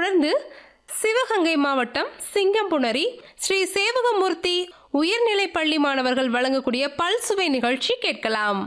தொடர்ந்து சிவகங்கை மாவட்டம் சிங்கம்புணரி ஸ்ரீ சேவகமூர்த்தி உயர்நிலைப் பள்ளி மாணவர்கள் வழங்கக்கூடிய பல்சுவை நிகழ்ச்சி கேட்கலாம்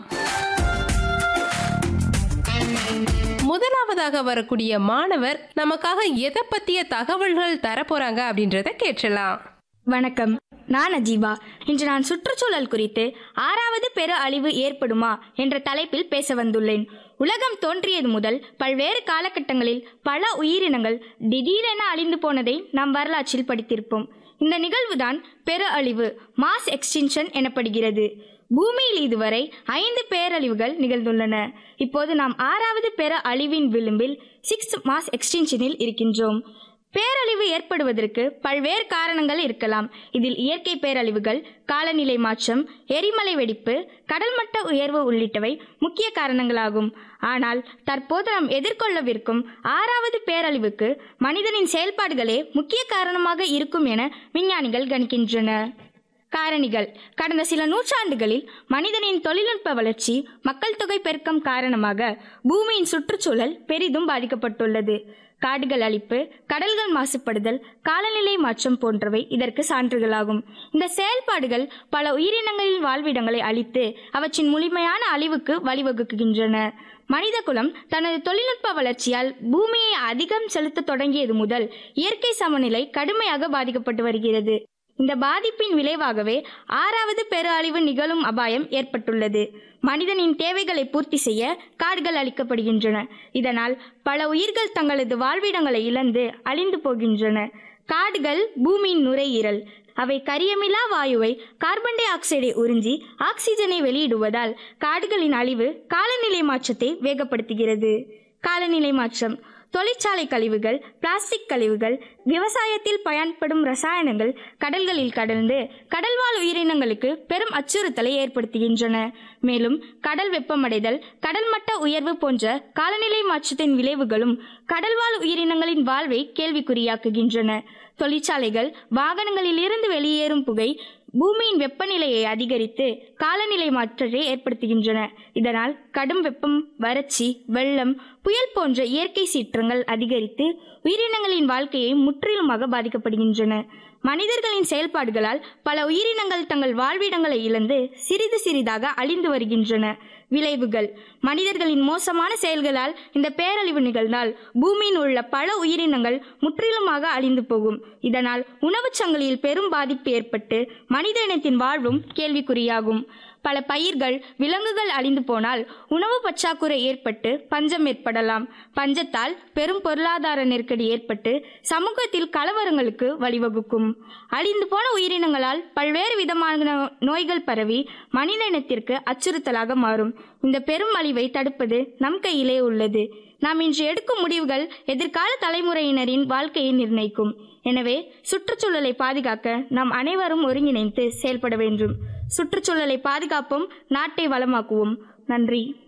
முதலாவதாக வரக்கூடிய மாணவர் நமக்காக எதை பத்திய தகவல்கள் தரப்போறாங்க அப்படின்றத கேட்கலாம் வணக்கம் நான் அஜீவா இன்று நான் சுற்றுச்சூழல் குறித்து ஆறாவது பெரு அழிவு ஏற்படுமா என்ற தலைப்பில் பேச வந்துள்ளேன் உலகம் தோன்றியது முதல் பல்வேறு காலகட்டங்களில் பல உயிரினங்கள் திடீரென அழிந்து போனதை நாம் வரலாற்றில் படித்திருப்போம் இந்த நிகழ்வுதான் பெரு அழிவு மாஸ் எக்ஸ்டின்ஷன் எனப்படுகிறது பூமியில் இதுவரை ஐந்து பேரழிவுகள் நிகழ்ந்துள்ளன இப்போது நாம் ஆறாவது பெரு அழிவின் விளிம்பில் சிக்ஸ் மாஸ் எக்ஸ்டின்ஷனில் இருக்கின்றோம் பேரழிவு ஏற்படுவதற்கு பல்வேறு காரணங்கள் இருக்கலாம் இதில் இயற்கை பேரழிவுகள் காலநிலை மாற்றம் எரிமலை வெடிப்பு கடல்மட்ட உயர்வு உள்ளிட்டவை முக்கிய காரணங்களாகும் ஆனால் தற்போது நாம் எதிர்கொள்ளவிருக்கும் ஆறாவது பேரழிவுக்கு மனிதனின் செயல்பாடுகளே முக்கிய காரணமாக இருக்கும் என விஞ்ஞானிகள் கணிக்கின்றனர் காரணிகள் கடந்த சில நூற்றாண்டுகளில் மனிதனின் தொழில்நுட்ப வளர்ச்சி மக்கள் தொகை பெருக்கம் காரணமாக பூமியின் சுற்றுச்சூழல் பெரிதும் பாதிக்கப்பட்டுள்ளது காடுகள் அழிப்பு கடல்கள் மாசுபடுதல் காலநிலை மாற்றம் போன்றவை இதற்கு சான்றுகளாகும் இந்த செயல்பாடுகள் பல உயிரினங்களின் வாழ்விடங்களை அழித்து அவற்றின் முழுமையான அழிவுக்கு வழிவகுக்கின்றன மனிதகுலம் தனது தொழில்நுட்ப வளர்ச்சியால் பூமியை அதிகம் செலுத்த தொடங்கியது முதல் இயற்கை சமநிலை கடுமையாக பாதிக்கப்பட்டு வருகிறது இந்த பாதிப்பின் விளைவாகவே ஆறாவது பெரு அழிவு நிகழும் அபாயம் ஏற்பட்டுள்ளது மனிதனின் தேவைகளை பூர்த்தி செய்ய காடுகள் அளிக்கப்படுகின்றன இதனால் பல உயிர்கள் தங்களது வாழ்விடங்களை இழந்து அழிந்து போகின்றன காடுகள் பூமியின் நுரையீரல் அவை கரியமிலா வாயுவை கார்பன் டை ஆக்சைடை உறிஞ்சி ஆக்சிஜனை வெளியிடுவதால் காடுகளின் அழிவு காலநிலை மாற்றத்தை வேகப்படுத்துகிறது காலநிலை மாற்றம் தொழிற்சாலை கழிவுகள் பிளாஸ்டிக் கழிவுகள் விவசாயத்தில் பயன்படும் ரசாயனங்கள் கடல்களில் கடந்து கடல்வாழ் உயிரினங்களுக்கு பெரும் அச்சுறுத்தலை ஏற்படுத்துகின்றன மேலும் கடல் வெப்பமடைதல் கடல் மட்ட உயர்வு போன்ற காலநிலை மாற்றத்தின் விளைவுகளும் கடல்வாழ் உயிரினங்களின் வாழ்வை கேள்விக்குறியாக்குகின்றன தொழிற்சாலைகள் வாகனங்களில் இருந்து வெளியேறும் புகை பூமியின் வெப்பநிலையை அதிகரித்து காலநிலை மாற்றத்தை ஏற்படுத்துகின்றன இதனால் கடும் வெப்பம் வறட்சி வெள்ளம் புயல் போன்ற இயற்கை சீற்றங்கள் அதிகரித்து உயிரினங்களின் வாழ்க்கையை முற்றிலுமாக பாதிக்கப்படுகின்றன மனிதர்களின் செயல்பாடுகளால் பல உயிரினங்கள் தங்கள் வாழ்விடங்களை இழந்து சிறிது சிறிதாக அழிந்து வருகின்றன விளைவுகள் மனிதர்களின் மோசமான செயல்களால் இந்த பேரழிவு நிகழ்ந்தால் பூமியில் உள்ள பல உயிரினங்கள் முற்றிலுமாக அழிந்து போகும் இதனால் உணவுச் சங்கிலியில் பெரும் பாதிப்பு ஏற்பட்டு மனித இனத்தின் வாழ்வும் கேள்விக்குறியாகும் பல பயிர்கள் விலங்குகள் அழிந்து போனால் உணவு பற்றாக்குறை ஏற்பட்டு பஞ்சம் ஏற்படலாம் பஞ்சத்தால் பெரும் பொருளாதார நெருக்கடி ஏற்பட்டு சமூகத்தில் கலவரங்களுக்கு வழிவகுக்கும் அழிந்து போன உயிரினங்களால் பல்வேறு விதமான நோய்கள் பரவி மனித இனத்திற்கு அச்சுறுத்தலாக மாறும் இந்த பெரும் அழிவை தடுப்பது நம் கையிலே உள்ளது நாம் இன்று எடுக்கும் முடிவுகள் எதிர்கால தலைமுறையினரின் வாழ்க்கையை நிர்ணயிக்கும் எனவே சுற்றுச்சூழலை பாதுகாக்க நாம் அனைவரும் ஒருங்கிணைந்து செயல்பட வேண்டும் சுற்றுச்சூழலை பாதுகாப்போம் நாட்டை வளமாக்குவோம் நன்றி